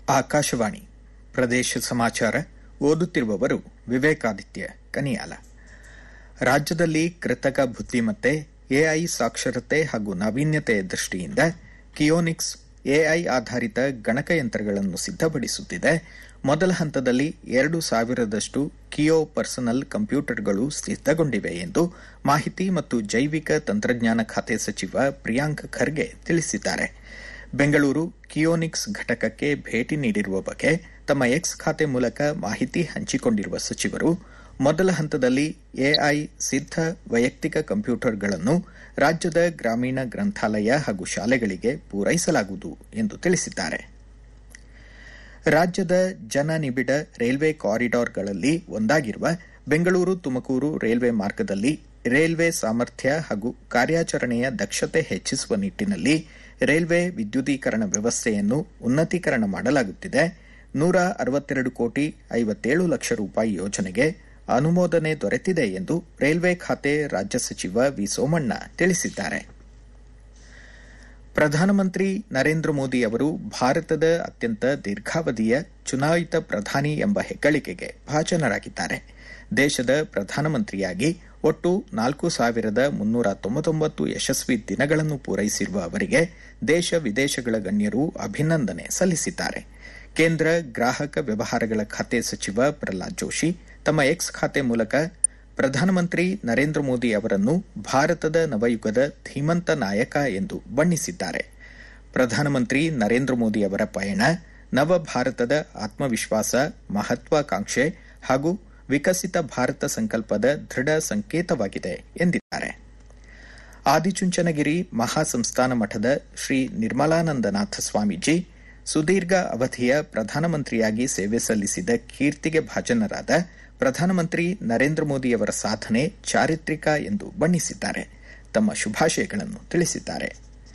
ಆಕಾಶವಾಣಿ ಪ್ರದೇಶ ಸಮಾಚಾರ ಓದುತ್ತಿರುವವರು ವಿವೇಕಾದಿತ್ಯ ಕನಿಯಾಲ ರಾಜ್ಯದಲ್ಲಿ ಕೃತಕ ಬುದ್ದಿಮತ್ತೆ ಎಐ ಸಾಕ್ಷರತೆ ಹಾಗೂ ನಾವೀನ್ಯತೆ ದೃಷ್ಟಿಯಿಂದ ಕಿಯೋನಿಕ್ಸ್ ಎಐ ಆಧಾರಿತ ಗಣಕಯಂತ್ರಗಳನ್ನು ಸಿದ್ದಪಡಿಸುತ್ತಿದೆ ಮೊದಲ ಹಂತದಲ್ಲಿ ಎರಡು ಸಾವಿರದಷ್ಟು ಕಿಯೋ ಪರ್ಸನಲ್ ಕಂಪ್ಯೂಟರ್ಗಳು ಸಿದ್ದಗೊಂಡಿವೆ ಎಂದು ಮಾಹಿತಿ ಮತ್ತು ಜೈವಿಕ ತಂತ್ರಜ್ಞಾನ ಖಾತೆ ಸಚಿವ ಪ್ರಿಯಾಂಕ್ ಖರ್ಗೆ ತಿಳಿಸಿದ್ದಾರೆ ಬೆಂಗಳೂರು ಕಿಯೋನಿಕ್ಸ್ ಘಟಕಕ್ಕೆ ಭೇಟಿ ನೀಡಿರುವ ಬಗ್ಗೆ ತಮ್ಮ ಎಕ್ಸ್ ಖಾತೆ ಮೂಲಕ ಮಾಹಿತಿ ಹಂಚಿಕೊಂಡಿರುವ ಸಚಿವರು ಮೊದಲ ಹಂತದಲ್ಲಿ ಎಐ ಸಿದ್ದ ವೈಯಕ್ತಿಕ ಕಂಪ್ಯೂಟರ್ಗಳನ್ನು ರಾಜ್ಯದ ಗ್ರಾಮೀಣ ಗ್ರಂಥಾಲಯ ಹಾಗೂ ಶಾಲೆಗಳಿಗೆ ಪೂರೈಸಲಾಗುವುದು ಎಂದು ತಿಳಿಸಿದ್ದಾರೆ ರಾಜ್ಯದ ಜನನಿಬಿಡ ರೈಲ್ವೆ ಕಾರಿಡಾರ್ಗಳಲ್ಲಿ ಒಂದಾಗಿರುವ ಬೆಂಗಳೂರು ತುಮಕೂರು ರೈಲ್ವೆ ಮಾರ್ಗದಲ್ಲಿ ರೈಲ್ವೆ ಸಾಮರ್ಥ್ಯ ಹಾಗೂ ಕಾರ್ಯಾಚರಣೆಯ ದಕ್ಷತೆ ಹೆಚ್ಚಿಸುವ ನಿಟ್ಟಿನಲ್ಲಿ ರೈಲ್ವೆ ವಿದ್ಯುದೀಕರಣ ವ್ಯವಸ್ಥೆಯನ್ನು ಉನ್ನತೀಕರಣ ಮಾಡಲಾಗುತ್ತಿದೆ ನೂರ ಅರವತ್ತೆರಡು ಕೋಟಿ ಐವತ್ತೇಳು ಲಕ್ಷ ರೂಪಾಯಿ ಯೋಜನೆಗೆ ಅನುಮೋದನೆ ದೊರೆತಿದೆ ಎಂದು ರೈಲ್ವೆ ಖಾತೆ ರಾಜ್ಯ ಸಚಿವ ವಿ ಸೋಮಣ್ಣ ತಿಳಿಸಿದ್ದಾರೆ ಪ್ರಧಾನಮಂತ್ರಿ ನರೇಂದ್ರ ಮೋದಿ ಅವರು ಭಾರತದ ಅತ್ಯಂತ ದೀರ್ಘಾವಧಿಯ ಚುನಾಯಿತ ಪ್ರಧಾನಿ ಎಂಬ ಹೆಗ್ಗಳಿಕೆಗೆ ಭಾಜನರಾಗಿದ್ದಾರೆ ದೇಶದ ಪ್ರಧಾನಮಂತ್ರಿಯಾಗಿ ಒಟ್ಟು ನಾಲ್ಕು ಸಾವಿರದ ಮುನ್ನೂರ ತೊಂಬತ್ತೊಂಬತ್ತು ಯಶಸ್ವಿ ದಿನಗಳನ್ನು ಪೂರೈಸಿರುವ ಅವರಿಗೆ ದೇಶ ವಿದೇಶಗಳ ಗಣ್ಯರು ಅಭಿನಂದನೆ ಸಲ್ಲಿಸಿದ್ದಾರೆ ಕೇಂದ್ರ ಗ್ರಾಹಕ ವ್ಯವಹಾರಗಳ ಖಾತೆ ಸಚಿವ ಪ್ರಹ್ಲಾದ್ ಜೋಶಿ ತಮ್ಮ ಎಕ್ಸ್ ಖಾತೆ ಮೂಲಕ ಪ್ರಧಾನಮಂತ್ರಿ ನರೇಂದ್ರ ಮೋದಿ ಅವರನ್ನು ಭಾರತದ ನವಯುಗದ ಧೀಮಂತ ನಾಯಕ ಎಂದು ಬಣ್ಣಿಸಿದ್ದಾರೆ ಪ್ರಧಾನಮಂತ್ರಿ ನರೇಂದ್ರ ಮೋದಿ ಅವರ ಪಯಣ ನವ ಭಾರತದ ಆತ್ಮವಿಶ್ವಾಸ ಮಹತ್ವಾಕಾಂಕ್ಷೆ ಹಾಗೂ ವಿಕಸಿತ ಭಾರತ ಸಂಕಲ್ಪದ ದೃಢ ಸಂಕೇತವಾಗಿದೆ ಎಂದಿದ್ದಾರೆ ಆದಿಚುಂಚನಗಿರಿ ಮಹಾಸಂಸ್ಥಾನ ಮಠದ ಶ್ರೀ ನಿರ್ಮಲಾನಂದನಾಥ ಸ್ವಾಮೀಜಿ ಸುದೀರ್ಘ ಅವಧಿಯ ಪ್ರಧಾನಮಂತ್ರಿಯಾಗಿ ಸೇವೆ ಸಲ್ಲಿಸಿದ ಕೀರ್ತಿಗೆ ಭಾಜನರಾದ ಪ್ರಧಾನಮಂತ್ರಿ ನರೇಂದ್ರ ಮೋದಿಯವರ ಸಾಧನೆ ಚಾರಿತ್ರಿಕ ಎಂದು ಬಣ್ಣಿಸಿದ್ದಾರೆ ತಮ್ಮ ಶುಭಾಶಯಗಳನ್ನು ತಿಳಿಸಿದ್ದಾರೆ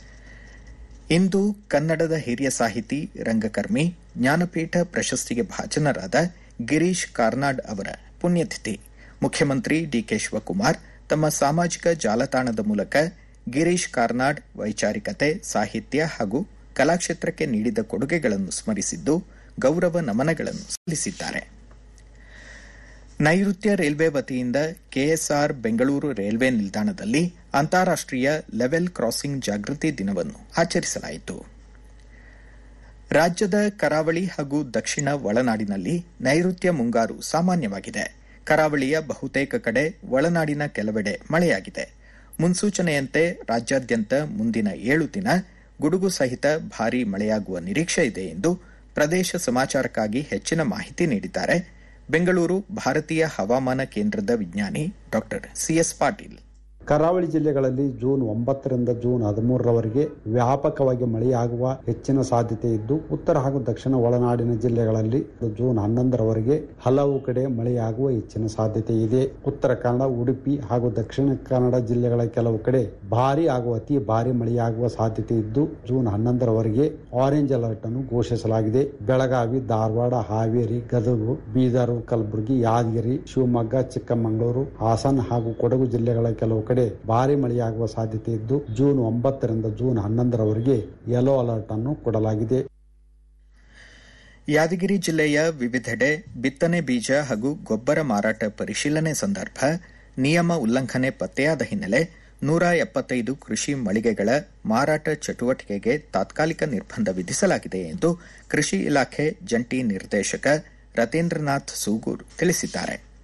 ಇಂದು ಕನ್ನಡದ ಹಿರಿಯ ಸಾಹಿತಿ ರಂಗಕರ್ಮಿ ಜ್ಞಾನಪೀಠ ಪ್ರಶಸ್ತಿಗೆ ಭಾಜನರಾದ ಗಿರೀಶ್ ಕಾರ್ನಾಡ್ ಅವರ ಪುಣ್ಯತಿಥಿ ಮುಖ್ಯಮಂತ್ರಿ ಡಿಕೆ ಶಿವಕುಮಾರ್ ತಮ್ಮ ಸಾಮಾಜಿಕ ಜಾಲತಾಣದ ಮೂಲಕ ಗಿರೀಶ್ ಕಾರ್ನಾಡ್ ವೈಚಾರಿಕತೆ ಸಾಹಿತ್ಯ ಹಾಗೂ ಕಲಾಕ್ಷೇತ್ರಕ್ಕೆ ನೀಡಿದ ಕೊಡುಗೆಗಳನ್ನು ಸ್ಮರಿಸಿದ್ದು ಗೌರವ ನಮನಗಳನ್ನು ಸಲ್ಲಿಸಿದ್ದಾರೆ ನೈಋತ್ಯ ರೈಲ್ವೆ ವತಿಯಿಂದ ಕೆಎಸ್ಆರ್ ಬೆಂಗಳೂರು ರೈಲ್ವೆ ನಿಲ್ದಾಣದಲ್ಲಿ ಅಂತಾರಾಷ್ಟೀಯ ಲೆವೆಲ್ ಕ್ರಾಸಿಂಗ್ ಜಾಗೃತಿ ದಿನವನ್ನು ಆಚರಿಸಲಾಯಿತು ರಾಜ್ಯದ ಕರಾವಳಿ ಹಾಗೂ ದಕ್ಷಿಣ ಒಳನಾಡಿನಲ್ಲಿ ನೈಋತ್ಯ ಮುಂಗಾರು ಸಾಮಾನ್ಯವಾಗಿದೆ ಕರಾವಳಿಯ ಬಹುತೇಕ ಕಡೆ ಒಳನಾಡಿನ ಕೆಲವೆಡೆ ಮಳೆಯಾಗಿದೆ ಮುನ್ಸೂಚನೆಯಂತೆ ರಾಜ್ಯಾದ್ಯಂತ ಮುಂದಿನ ಏಳು ದಿನ ಗುಡುಗು ಸಹಿತ ಭಾರೀ ಮಳೆಯಾಗುವ ನಿರೀಕ್ಷೆ ಇದೆ ಎಂದು ಪ್ರದೇಶ ಸಮಾಚಾರಕ್ಕಾಗಿ ಹೆಚ್ಚಿನ ಮಾಹಿತಿ ನೀಡಿದ್ದಾರೆ ಬೆಂಗಳೂರು ಭಾರತೀಯ ಹವಾಮಾನ ಕೇಂದ್ರದ ವಿಜ್ಞಾನಿ ಡಾ ಸಿಎಸ್ ಪಾಟೀಲ್ ಕರಾವಳಿ ಜಿಲ್ಲೆಗಳಲ್ಲಿ ಜೂನ್ ಒಂಬತ್ತರಿಂದ ಜೂನ್ ಹದಿಮೂರರವರೆಗೆ ವ್ಯಾಪಕವಾಗಿ ಮಳೆಯಾಗುವ ಹೆಚ್ಚಿನ ಸಾಧ್ಯತೆ ಇದ್ದು ಉತ್ತರ ಹಾಗೂ ದಕ್ಷಿಣ ಒಳನಾಡಿನ ಜಿಲ್ಲೆಗಳಲ್ಲಿ ಜೂನ್ ಹನ್ನೊಂದರವರೆಗೆ ಹಲವು ಕಡೆ ಮಳೆಯಾಗುವ ಹೆಚ್ಚಿನ ಸಾಧ್ಯತೆ ಇದೆ ಉತ್ತರ ಕನ್ನಡ ಉಡುಪಿ ಹಾಗೂ ದಕ್ಷಿಣ ಕನ್ನಡ ಜಿಲ್ಲೆಗಳ ಕೆಲವು ಕಡೆ ಭಾರಿ ಹಾಗೂ ಅತಿ ಭಾರಿ ಮಳೆಯಾಗುವ ಸಾಧ್ಯತೆ ಇದ್ದು ಜೂನ್ ಹನ್ನೊಂದರವರೆಗೆ ಆರೆಂಜ್ ಅಲರ್ಟ್ ಅನ್ನು ಘೋಷಿಸಲಾಗಿದೆ ಬೆಳಗಾವಿ ಧಾರವಾಡ ಹಾವೇರಿ ಗದಗ ಬೀದರ್ ಕಲಬುರಗಿ ಯಾದಗಿರಿ ಶಿವಮೊಗ್ಗ ಚಿಕ್ಕಮಗಳೂರು ಹಾಸನ ಹಾಗೂ ಕೊಡಗು ಜಿಲ್ಲೆಗಳ ಕೆಲವು ಕಡೆ ಭಾರಿ ಮಳೆಯಾಗುವ ಸಾಧ್ಯತೆ ಇದ್ದು ಜೂನ್ ಒಂಬತ್ತರಿಂದ ಜೂನ್ ಹನ್ನೊಂದರವರೆಗೆ ಯೆಲ್ಲೋ ಅಲರ್ಟ್ ಅನ್ನು ಕೊಡಲಾಗಿದೆ ಯಾದಗಿರಿ ಜಿಲ್ಲೆಯ ವಿವಿಧೆಡೆ ಬಿತ್ತನೆ ಬೀಜ ಹಾಗೂ ಗೊಬ್ಬರ ಮಾರಾಟ ಪರಿಶೀಲನೆ ಸಂದರ್ಭ ನಿಯಮ ಉಲ್ಲಂಘನೆ ಪತ್ತೆಯಾದ ಹಿನ್ನೆಲೆ ನೂರ ಎಪ್ಪತ್ತೈದು ಕೃಷಿ ಮಳಿಗೆಗಳ ಮಾರಾಟ ಚಟುವಟಿಕೆಗೆ ತಾತ್ಕಾಲಿಕ ನಿರ್ಬಂಧ ವಿಧಿಸಲಾಗಿದೆ ಎಂದು ಕೃಷಿ ಇಲಾಖೆ ಜಂಟಿ ನಿರ್ದೇಶಕ ರತೇಂದ್ರನಾಥ್ ಸೂಗೂರ್ ತಿಳಿಸಿದ್ದಾರೆ